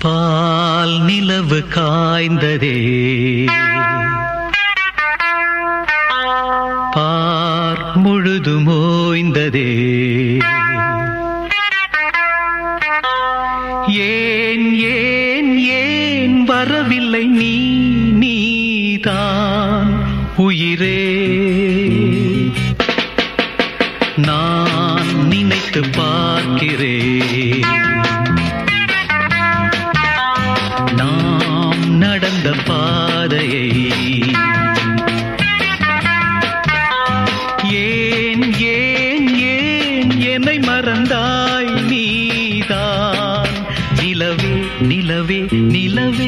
பால் நிலவு காய்ந்ததே பார் முழுதும் ஓய்ந்ததே ஏன் ஏன் ஏன் வரவில்லை நீ நீதான் உயிரே நான் நினைத்து பார்க்கிறேன் நாம் நடந்த பாதையை ஏன் ஏன் ஏன் என்னை மறந்தாய் நீதான் நிலவே நிலவே நிலவே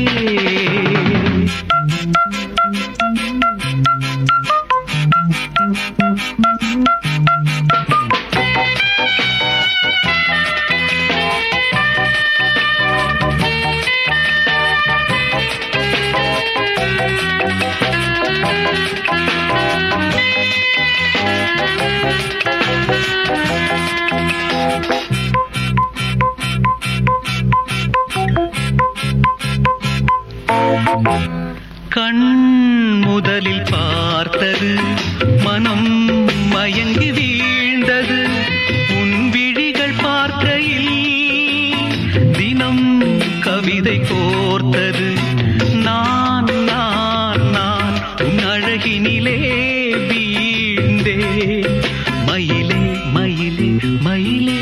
கண் முதலில் பார்த்தது மனம் மயங்கி வீழ்ந்தது உன் விழிகள் பார்க்கையில் தினம் கவிதை கோர்த்தது நான் நான் நான் உன் அழகினிலே வீழ்ந்தே மயிலே மயிலே மயிலே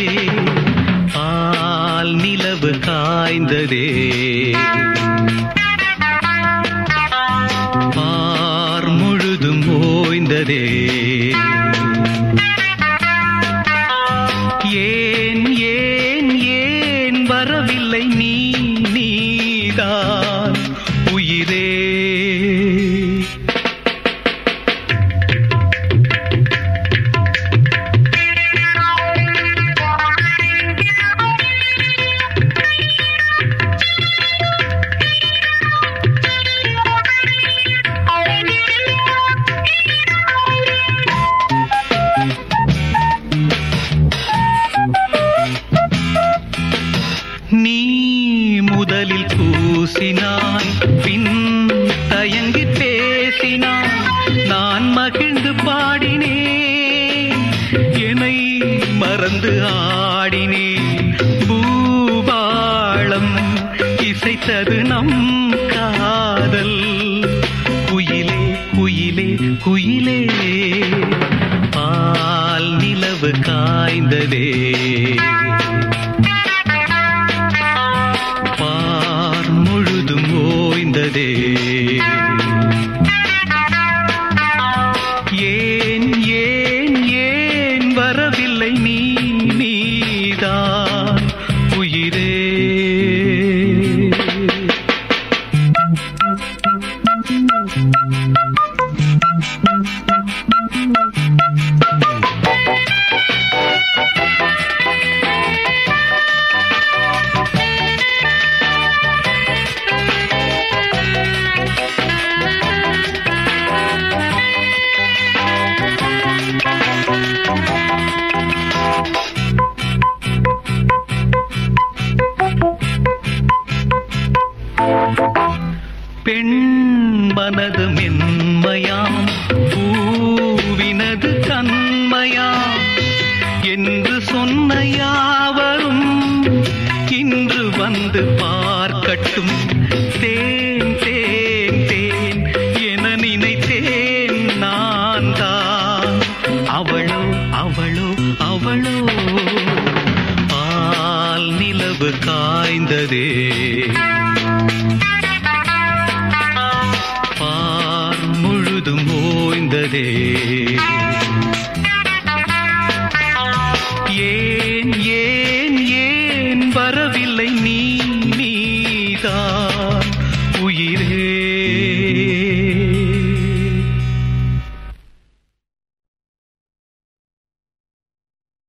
பால் நிலவு காய்ந்ததே பார் முழுதும் ஓய்ந்ததே ஏன் ஏன் ஏன் வரவில்லை நீ நீதான் உயிரே நீ முதலில் கூசினாய் பின் தயங்கி பேசினாய் நான் மகிழ்ந்து பாடினேன் என்னை மறந்து ஆடினேன் பூபாளம் இசைத்தது நம் காதல் குயிலே குயிலே குயிலே பால் நிலவு காய்ந்ததே பார் முழுதும் ஓய்ந்ததே ஏன் ஏன் ஏன் வரவில்லை நீ நீதான் உயிரே பெண் மனது மென்மையாம் பூவினது கண்மையாம் என்று சொன்ன யாவரும் இன்று வந்து பார்க்கட்டும் தேன் தேன் தேன் என நினைத்தேன் நான் தான் அவளோ அவளோ அவளோ பால் நிலவு காய்ந்ததே பார் முழுதும் ஓய்ந்ததே ஏன் ஏன் ஏன் வரவில்லை நீ நீதான்